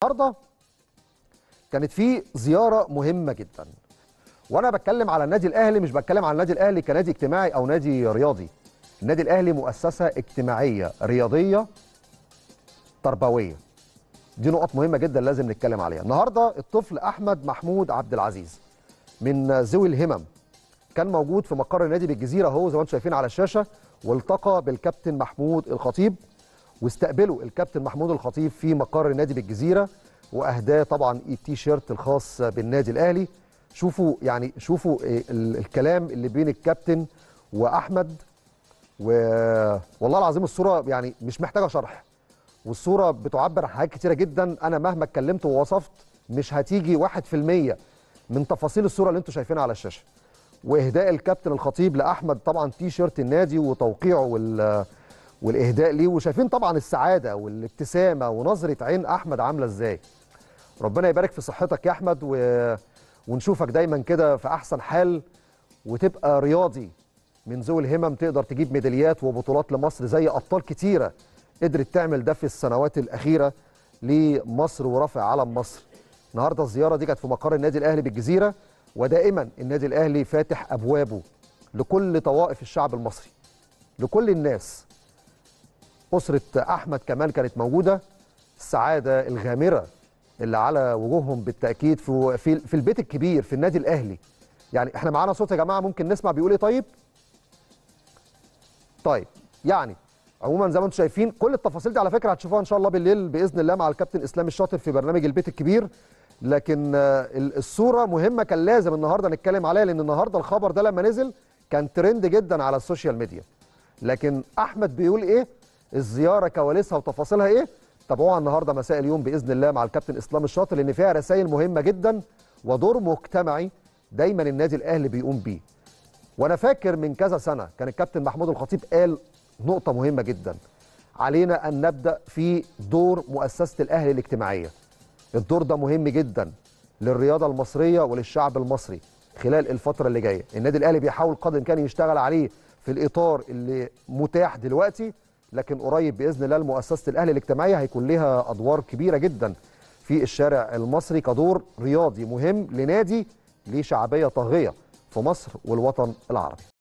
النهارده كانت في زياره مهمه جدا وانا بتكلم على النادي الاهلي مش بتكلم على النادي الاهلي كنادي اجتماعي او نادي رياضي النادي الاهلي مؤسسه اجتماعيه رياضيه تربويه دي نقط مهمه جدا لازم نتكلم عليها النهارده الطفل احمد محمود عبد العزيز من ذوي الهمم كان موجود في مقر النادي بالجزيره اهو زي ما انتم شايفين على الشاشه والتقى بالكابتن محمود الخطيب واستقبلوا الكابتن محمود الخطيب في مقر النادي بالجزيره واهداه طبعا التي شيرت الخاص بالنادي الاهلي شوفوا يعني شوفوا ال- الكلام اللي بين الكابتن واحمد و... والله العظيم الصوره يعني مش محتاجه شرح والصوره بتعبر عن حاجات كتيره جدا انا مهما اتكلمت ووصفت مش هتيجي 1% من تفاصيل الصوره اللي انتم شايفينها على الشاشه واهداء الكابتن الخطيب لاحمد طبعا تي شيرت النادي وتوقيعه وال والاهداء ليه وشايفين طبعا السعاده والابتسامه ونظره عين احمد عامله ازاي ربنا يبارك في صحتك يا احمد و... ونشوفك دايما كده في احسن حال وتبقى رياضي من ذوي الهمم تقدر تجيب ميداليات وبطولات لمصر زي ابطال كتيره قدرت تعمل ده في السنوات الاخيره لمصر ورفع علم مصر النهارده الزياره دي كانت في مقر النادي الاهلي بالجزيره ودائما النادي الاهلي فاتح ابوابه لكل طوائف الشعب المصري لكل الناس أسرة أحمد كمال كانت موجودة السعادة الغامرة اللي على وجوههم بالتأكيد في في, في البيت الكبير في النادي الأهلي يعني احنا معانا صوت يا جماعة ممكن نسمع بيقول ايه طيب طيب يعني عموما زي ما انتم شايفين كل التفاصيل دي على فكرة هتشوفوها إن شاء الله بالليل بإذن الله مع الكابتن إسلام الشاطر في برنامج البيت الكبير لكن آه، ال- الصورة مهمة كان لازم النهاردة نتكلم عليها لأن النهاردة الخبر ده لما نزل كان ترند جدا على السوشيال ميديا لكن احمد بيقول ايه الزياره كواليسها وتفاصيلها ايه تابعوها النهارده مساء اليوم باذن الله مع الكابتن اسلام الشاطر لان فيها رسائل مهمه جدا ودور مجتمعي دايما النادي الاهلي بيقوم بيه وانا فاكر من كذا سنه كان الكابتن محمود الخطيب قال نقطه مهمه جدا علينا ان نبدا في دور مؤسسه الاهلي الاجتماعيه الدور ده مهم جدا للرياضه المصريه وللشعب المصري خلال الفتره اللي جايه النادي الاهلي بيحاول قدر الامكان يشتغل عليه في الاطار اللي متاح دلوقتي لكن قريب باذن الله مؤسسه الاهلي الاجتماعيه هيكون لها ادوار كبيره جدا في الشارع المصري كدور رياضي مهم لنادي ليه شعبيه طاغيه في مصر والوطن العربي